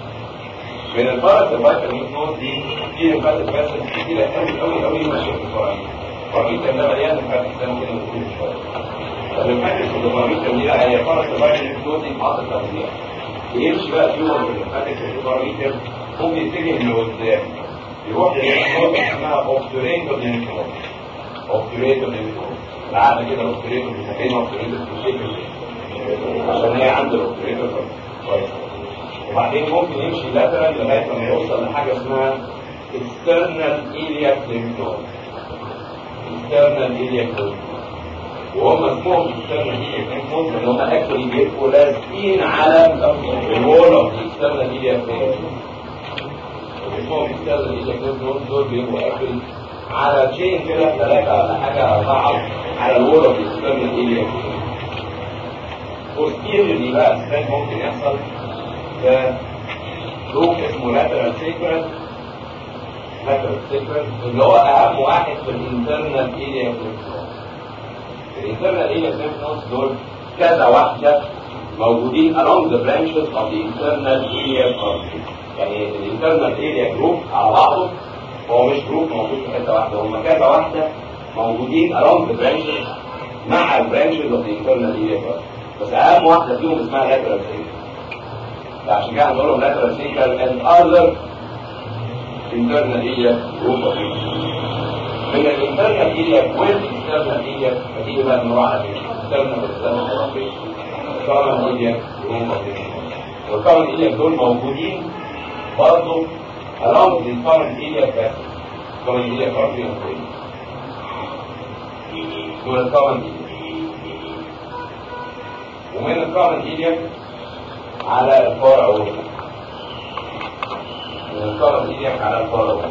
من البارا سيرفايكال ليمف نود دي في ليمفاتيك فاسل كتيره قوي قوي قوي ماشيه في الفرعين الفرعين ده مليان ليمفاتيك سيستم كده كل شويه الليمفاتيك والدوبامين دي هي بارا سيرفايكال ليمف نود دي بعض التغذيه يمشي بقى فيهم الليمفاتيك والدوبامين ممكن يتجه لقدام يروح للنقطة اسمها اوبتوريتور لينفنود اوبتوريتور لينفنود العقل كده اوبتوريتور بتكين اوبتوريتور بشكل عشان هي عند الاوبتوريتور كويس وبعدين ممكن يمشي لاترال لغايه لما يوصل لحاجه اسمها external iliac lymph node external iliac lymph node وهم اسمهم external iliac lymph node لان هم اكشولي بيبقوا لازقين على الوول اوف external iliac lymph node اسمهم external iliac lymph node دول بيبقوا اكشولي على تشين كده ثلاثه ولا حاجه اربعه على الوول اوف external iliac lymph node posteriorly بقى ازاي ممكن يحصل ده جروب اسمه lateral sacral lateral sacral اللي هو اهم واحد في الانترنال area lymph node الانترنال area lymph nodes دول كذا واحدة موجودين along the branches of the internal area artery يعني الانترنال area group على بعضه هو مش جروب موجود في حتة واحدة هم كذا واحدة موجودين along the branches مع البرانشز of the internal area artery بس اهم واحدة فيهم اسمها lateral sacral عشان كده هنقول لهم lateral sacral and other internal area group of من الانترنال area والاكسترنال area فتيجي بقى نروح على الاكسترنال والاكسترنال الكومن area group of والكومن area دول موجودين برضه along the common area بس common area برضه دول الكومن area ومن الكومن area على الفرع أول الكرم إيديك على الفرع أول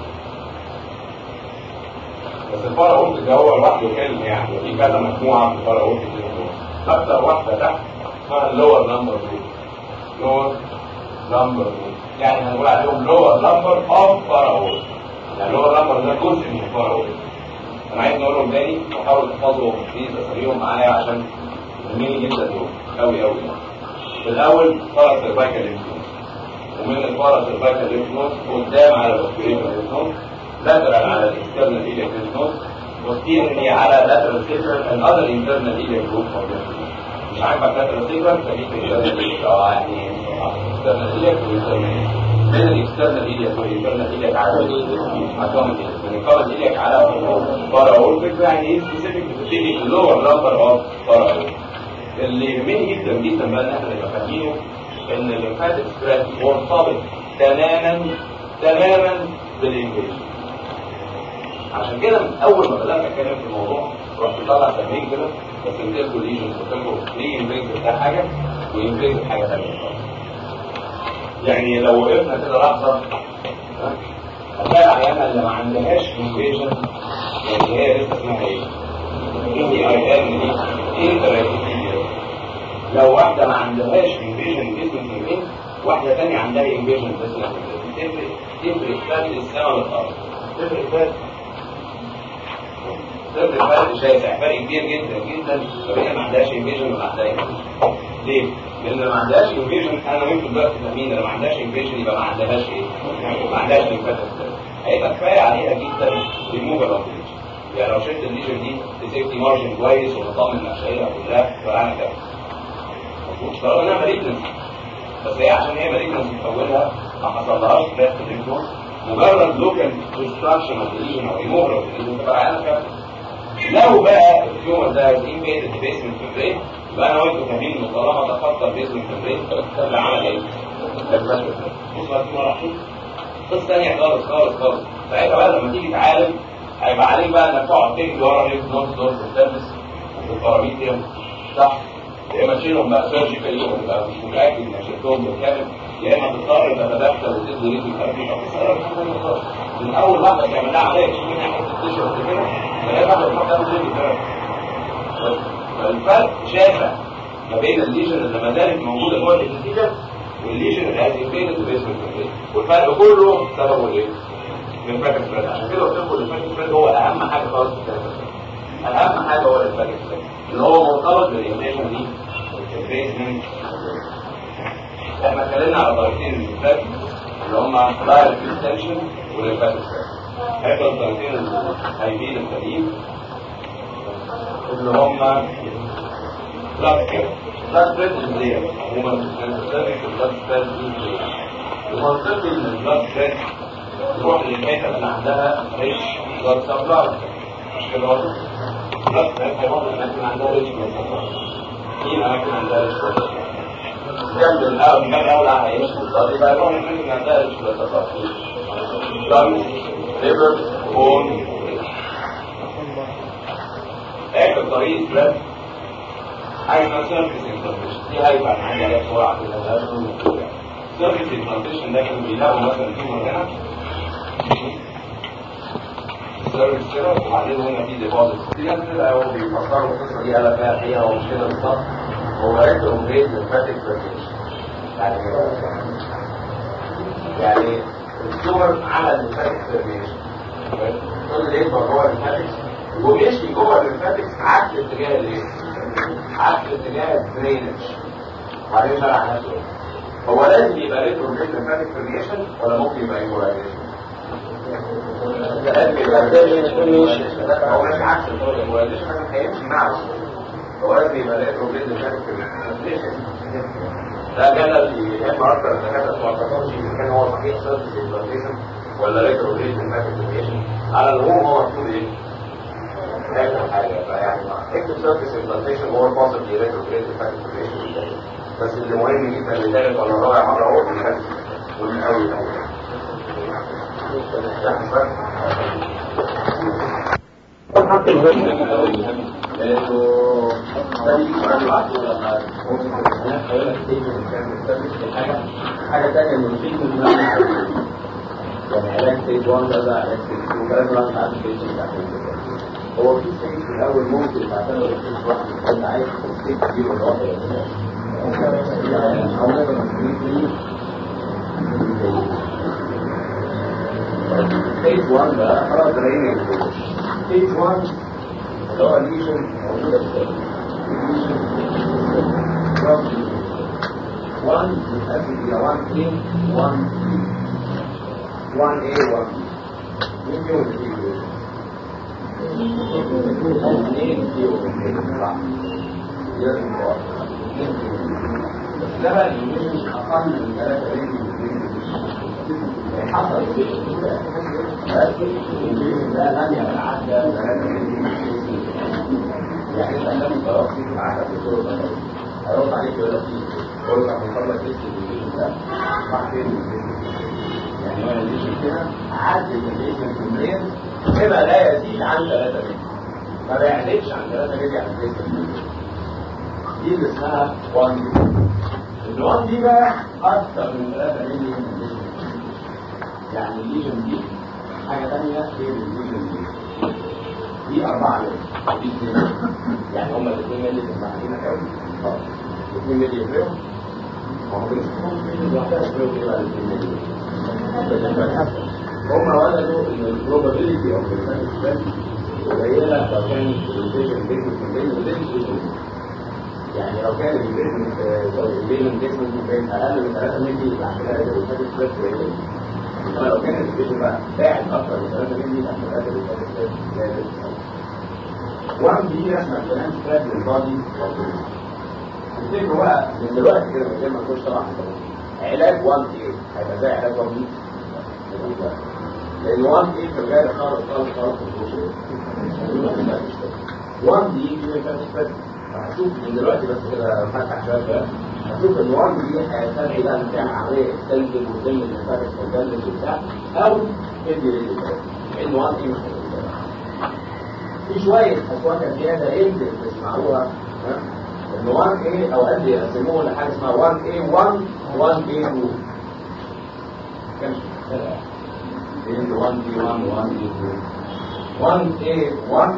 بس الفرع أول ده هو لوحده كلمة يعني في كذا مجموعة في الفرع أول أكثر واحدة تحت اسمها اللور نمبر لور نمبر يعني هنقول عليهم لور نمبر أوف فرع أول يعني اللور نمبر ده جزء من الفرع أول أنا عايز أقولهم تاني وأحاول تحفظهم بليز أساميهم معايا عشان مهمين جدا دول أوي أوي يعني الأول فرس البايكال ليمفنود ومن الفرس البايكال ليمفنود قدام على الاوبتوريتور ليمفنود لاترال على الاكسترنال ايليا ليمفنود وستيرني على لاترال سيكرال and other internal ileal group of lymph مش عاجبك لاترال سيكرال فدي internal اه يعني external ileal والinternal من الاكسترنال ايليا والinternal ileal على الكومن من الكومن ايليا على فرا اول يعني ايه سبيسيفيك بتبتدي اللور نمبر اوف فرا اول اللي يهمني جدا جدا بقى ان احنا نبقى فاهمينه ان الليمفاتيك ستريس مرتبط تماما تماما بالانجليزي عشان كده من اول ما بدات اتكلم في الموضوع رحت طالع تمرين كده بس انتلكوا ليجنز وكانوا ليه انفيز بتاع حاجه وانفيز حاجه ثانيه يعني لو وقفنا كده لحظه هتلاقي العيانه اللي ما عندهاش انفيجن يعني هي لسه اسمها ايه؟ اي اي ام دي انترايتيسيا لو واحدة ما عندهاش انفيجن جسم الجنين واحدة تانية عندها انفيجن جسم الجنين تفرق تفرق فرق السماء والأرض تفرق فرق تفرق فرق شاسع فرق كبير جدا جدا لو هي ما عندهاش انفيجن ولا عندها انفيجن ليه؟ لأن لو ما عندهاش انفيجن أنا ممكن دلوقتي فاهمين لو ما عندهاش انفيجن يبقى ما عندهاش إيه؟ ما عندهاش انفيجن هيبقى كفاية عليها جدا ريموفال اوف يعني لو شلت الليجن دي بسيفتي مارجن كويس ومطمن انك شايلها كلها فانا كده مظبوط رغم انها مالجنس بس هي عشان هي مالجنس في اولها ما حصلهاش فات الليمفون مجرد لوكال ديستراكشن اوف الليجن او ريموفر اوف الليجن تبقى عيانه كده لو بقى التيومر ده انفيدد بيسمنت ممبرين يبقى انا وانتم فاهمين ان طالما تخطى البيسمنت ممبرين اللي عمل ايه؟ بص بقى التيومر راح فين؟ قصه ثانيه خالص خالص خالص ساعتها بقى لما تيجي تعالج هيبقى عليك بقى انك تقعد تجري ورا ريف نوت دور تستلبس والباراميتريم صح يا اما تشيلهم بقى سيرجيكالي وتبقى مش متاكد انك شلتهم بالكامل يا اما تضطر تتدخل وتدي ريت الثيرابي طب السبب من اول واحده تعمل لها عمليه تشيل منها حته تشرب كده فهي واحده تروح تعمل ريت الثيرابي فالفرق شاسع ما بين الليجن اللي ما زالت موجوده جوه الانتيجر والليجن اللي هذه فين البيسمنت والفرق كله سببه ايه؟ من فاكر فلان عشان كده قلت لكم الفاكر فلان هو اهم حاجه خالص في الكلام اهم حاجه هو الفاكر فلان اللي هو مرتبط بالانيميشن دي البيسمنت احنا اتكلمنا على طريقتين اللي اللي هم دايركت اكستنشن والفاكر فلان هيبقى الطريقتين الهايبين التانيين اللي هم بلاد كير بلاد بريد ازاي عموما بنستخدم البلاد بريد دي ومنطقي ان البلاد بريد تروح للحته اللي عندها ريش بلاد سبلاي مش كده برضه بلاد بريد هيروح للاماكن عندها ريش بلاد سبلاي في اماكن عندها ريش بلاد سبلاي جنب الاول جنب الاول هيمشي بالظبط يبقى يروح للاماكن اللي عندها ريش بلاد سبلاي لانس ليفر بون اخر طريق اسلام حاجه اسمها سيرفيس انترفيشن دي هيبقى عندي عليها بسرعه كده لازم سيرفيس انترفيشن ده كانوا بيلاقوا مثلا تيومر هنا سيرفيس كده وبعدين هنا في ديبوزيت في ناس كده هو بيفكروا القصه دي قال فيها الحقيقه هو مش كده بالظبط هو ريترو جريد للفاتيك بريكيشن يعني يعني التيومر عمل الفاتيك بريكيشن كل اللي يكبر جوه الفاتيك ومشي جوه الليمفاتكس عكس اتجاه الايه؟ عكس اتجاه الدرينج وبعدين شرح نفسه هو لازم يبقى ريترو ليمفاتيك بريشن ولا ممكن يبقى ايكولايزيشن؟ لازم يبقى هو مش عكس الايكولايزيشن عشان هيمشي معه هو لازم يبقى ريترو ليمفاتيك بريشن ده جدل يهم اكتر الدكاتره بتوع الباثولوجي اذا كان هو صحيح سيرفيس ايكولايزيشن ولا ريترو ليمفاتيك بريشن على العموم هو مكتوب ايه؟ اخر حاجه فيعني اكتب سيرفيس امبلانتيشن هو البوسيبلي ريتروجريد فاكتوريشن بس اللي مهم جدا اللي ثالث ولا رابع مره هو اللي مهم قوي قوي حاجة تانية من الفيلم يعني علاج ستيج 1 ده علاج ستيج 2 ده لازم اعمل علاج ستيج 2 هو في ستيج في الاول ممكن تعتبر ستيج واحد يكون عايز ستيج دي ولا واحد يعني او ممكن ستيج 1 بقى خلاص رايين ستيج 1 اللي هو الليجن موجوده في الليجن 1 بتقسم الى 1 A 1 B 1A 1B مين فيهم اللي فيه اثنين فيهم صح لازم بس ده بقى اللي اقل من ثلاثة رينج حصل كده لكن ده لم يتعدى ثلاثة رينج يعني انت لم ترصي معاك في الدور ده هيرد عليك يقول لك يقول لك من فضلك اسم ده راح فين يعني هو اللي كده عدد الليجن كمبرين يبقى لا يزيد عن 3 متر ما بيعدلش عن 3 متر عن الليجن دي اللي اسمها 1 دي ال 1 دي بقى اكثر من 3 متر من الليجن يعني الليجن دي حاجه ثانيه غير الليجن دي دي 4 متر دي 2 يعني هما الاثنين ملي اللي معانا قوي 2 ملي يفرقوا ما هو مش لوحدها يفرقوا كده 2 ملي هم وجدوا ان البروبابيلتي اوف الفاتيك قليله لو كان الانفيشن بين البين والبين يعني لو كان البين بين الجسم بين اقل من 3 مللي يبقى كده الفاتيك ستريس قليل انما لو كان الانفيشن بقى باعد اكتر من 3 مللي يبقى كده الفاتيك ستريس قليل وان دي رسمه كلام فات للبادي تفتكروا بقى من دلوقتي كده من غير ما نخش طبعا علاج 1 ايه هيبقى زي علاج 1 بي لان 1 ايه في الغالب خالص خالص خالص ما 1 دي دي ما كانتش هشوف من دلوقتي بس كده فتح شويه كده هشوف ان 1 دي هيستدعي بقى نعمل عمليه اكستنسيف وتم النفاق الكونجنس وبتاع او تدي لان 1 ايه مش في شويه اصوات زياده يمكن تسمعوها ان 1 ايه او قد يقسموه لحاجه اسمها 1 ايه 1 1 ايه 2 كم بين 1 ايه 1 1 ايه 2 1 ايه 1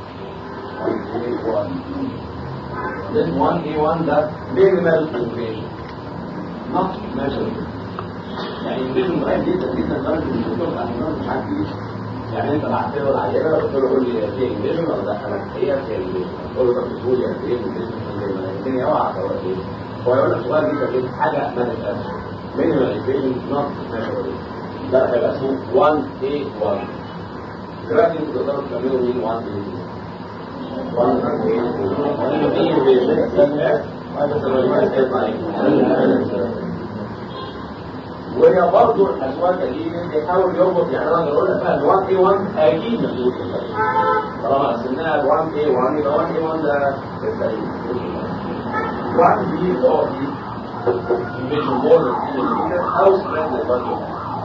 1 This 1A1 ده minimal information not measurable يعني information قريب جدا جدا لدرجه ان الدكتور احيانا مش عارف ايه يعني انت بعت له العينه قلت له قول لي في انجليزي ولا دخلك هي في انجليزي قول له طب بتقول يعني ايه انجليزي الدنيا اوعى تقول ايه هو يقول لك سؤال جدا جدا حاجه ما تتقالش minimal information not measurable ده هيبقى اسمه 1A1 دلوقتي انتوا تقدروا تعملوا مين 1A1 وهي برضه الاسواق دي بيحاول يربط يعني انا اقول لك بقى 1 اي 1 اكيد مسؤول طالما قسمناها 1 اي 1 يبقى 1 اي 1 ده بالتقريب 1 بي هو دي فيجن بورد او سبريد للبرجر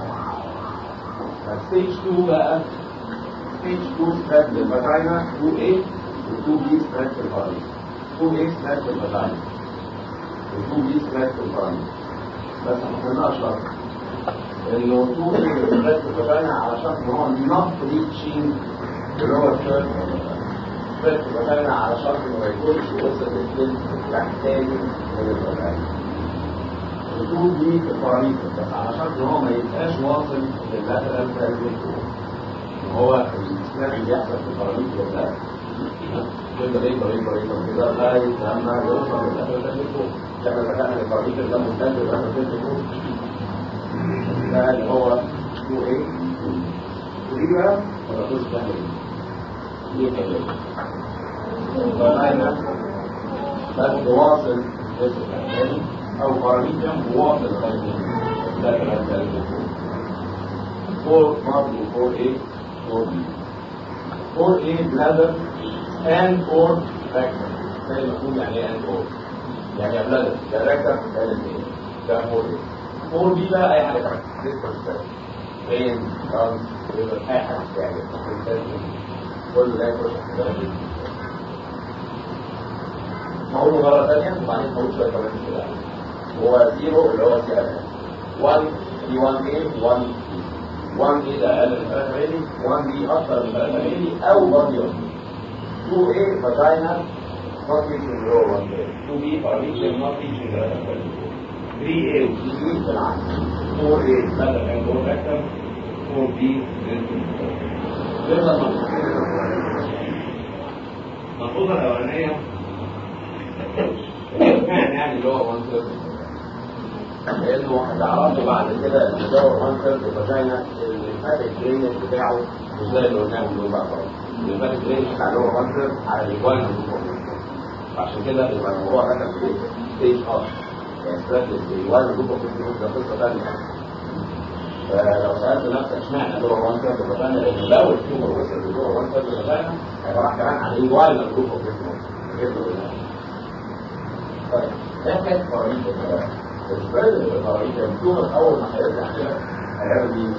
ستيج 2 بقى ستيج 2 سبريد للفاجينا 2 a و2 بي سبريد في الفاجينا 2 a سبريد في الفاجينا و2 بي سبريد في الفاجينا بس ما كناش شرط انه 2 a سبريد في الفاجينا على شرط ان هو not reaching the lower third سبريد في الفاجينا على شرط انه ما يكونش وصل للفيلم تحتاني من الفاجينا 2 بي في الباراميتر بس على شرط ان هو ما يبقاش واصل لللاترال سيرفيس هو الاستثناء اللي بيحصل في الباراميتر ده يفضل يكبر يكبر يكبر كده لغايه لما يوصل لللاترال سيرفيس احنا اتفقنا ان الباراميتر ده ممتد لللاترال سيرفيس ده اللي هو 2 a ودي بقى ولا تقول تعمل ايه؟ دي كده فانا بس واصل لللاترال او باراميتر مواصل خارجين ده كلام ده 4 ماركو 4A 4B 4A bladder and or rectum زي ما نقول يعني ايه and or يعني يا bladder يا rectum ده الاثنين ده 4A 4B بقى اي حاجه كمان بين lungs liver اي حاجه يعني كل ده يخش في هقول له مره ثانيه وبعدين هقول شويه كمان كده هو زيرو اللي هو سي ار 1 دي 1 a 1 1 a ده اقل من 3 مللي 1 b اكثر من 3 مللي او بادي 2 a فاجينا not reaching below 1 a 2 b فارميشن not reaching 3 مللي 3 a و 3 b بالعكس 4 a better than 4 rectum 4 b يفضل الملحوظه الاولانيه يعني اللي هو 1 لانه هتعرفوا بعد كده ان دور مانكر في فاجينا الليمفاتيك درينج بتاعه مش زي اللي قلناه من بقى خالص الليمفاتيك درينج بتاع دور مانكر على الجوان عشان كده يبقى الموضوع ده كان في ستيج ار يعني ستراتيجي الجوان جوه في ده قصه ثانيه فلو سالت نفسك اشمعنى دور مانكر في فاجينا لان لو التيومر وصل لدور مانكر في فاجينا هيبقى راح كمان على الجوان جوه في طيب ده كانت قريبه السبريد اللي بالمراويح التيومر اول ما هيرجع كده هيعمل دي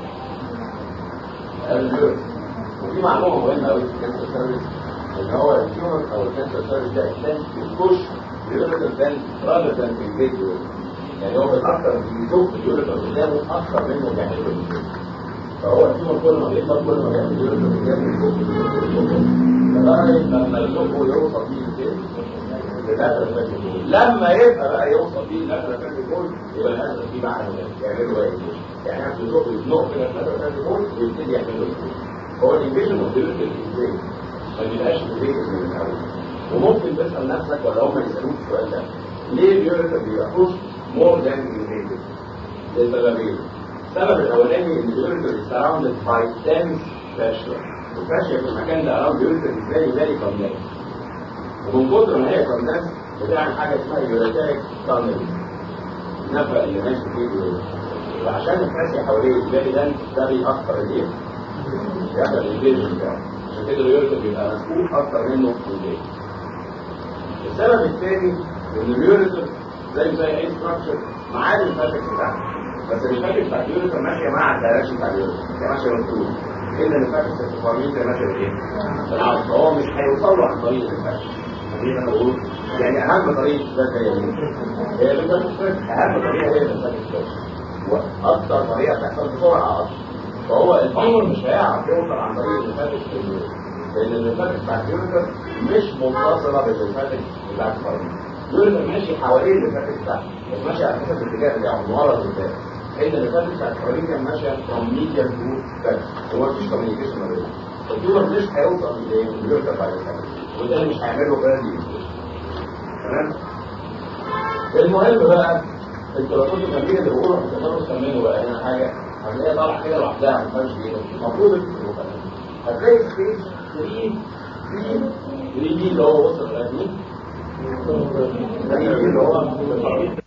هيعمل وفي معلومه مهمه قوي في الكانسر سيرفيس ان هو التيومر او الكانسر سيرفيس ده اكتنس بيخش يوريتال ذان راذر ذان في يعني هو بالاكثر بيزق اليوريتال قدامه اكثر منه بيعمل له فهو التيومر كل ما بيكبر كل ما بيعمل يوريتال قدامه يزق لغايه لما يزقه يوصل فيه لفين؟ لما يبقى بقى يوصل فيه اللاترال فانتيكول يبقى الهدف فيه معنى يعملوا ايه يعني احنا بنزق يزنق كده اللاترال فانتيكول ويبتدي يعملوا ايه هو الانفيجن اوف ديليفري ازاي ما بيبقاش مدرك من الاول وممكن تسال نفسك ولا هم يسالوك السؤال ده ليه اليوريتر بيبقى بوش مور ذان الانفيجن لسببين السبب الاولاني ان اليوريتر is surrounded by dense fascia والفاشيا في المكان ده around اليوريتر is very very complex ومن كتر ما هي كوندنس بتعمل حاجه اسمها يوريتريك تانل النفق اللي ماشي فيه وعشان الفاسي حواليه يلاقي ده ده بيأثر الايه؟ بيأثر الانجيجمنت بتاعه عشان كده اليوريثر بيبقى مسؤول اكتر منه في الانجيجمنت السبب الثاني ان اليوريثر زي زي اي ستراكشر معاه الفاتك بتاعته بس الفاتك بتاع اليوريثر ماشيه مع الدايركشن بتاع اليوريثر هي ماشيه بالطول الا ان الفاتك السيتوفارمين ماشيه بايه؟ بالعرض فهو مش هيوصل له عن طريق الفاتك خلينا نقول يعني اهم طريقه الفاتك هي مين؟ هي الفاتك اهم طريقه هي الفاتك واكثر طريقه بتحصل بسرعه اصلا فهو الفيروس مش هيعرف يوصل عن طريق الليمفاتيك لان الليمفاتيك بتاعت اليوريثر مش متصله بالليمفاتيك بتاعت الفيروس اليوريثر ماشي حوالين الليمفاتيك بتاعته بس ماشي على حسب الاتجاه بتاعه من ورا لقدام ان الليمفاتيك بتاعت الفيروس كان ماشيه فروم ميديا تو باك هو مفيش كوميونيكيشن ما بينهم التيومر مش هيوصل لليوريثر بعد كده وده مش هيعمل له بلدي تمام المهم بقى التلاتات الخارجيه اللي بقولها في التفاصيل سمينه بقى هنا حاجه هتلاقيها طالعه كده لوحدها ما تفهمش ايه المفروض تبقوا فاهمين هتلاقي ستيج 3 3 3 دي اللي هو وصل لغايه مين؟ 3 دي اللي هو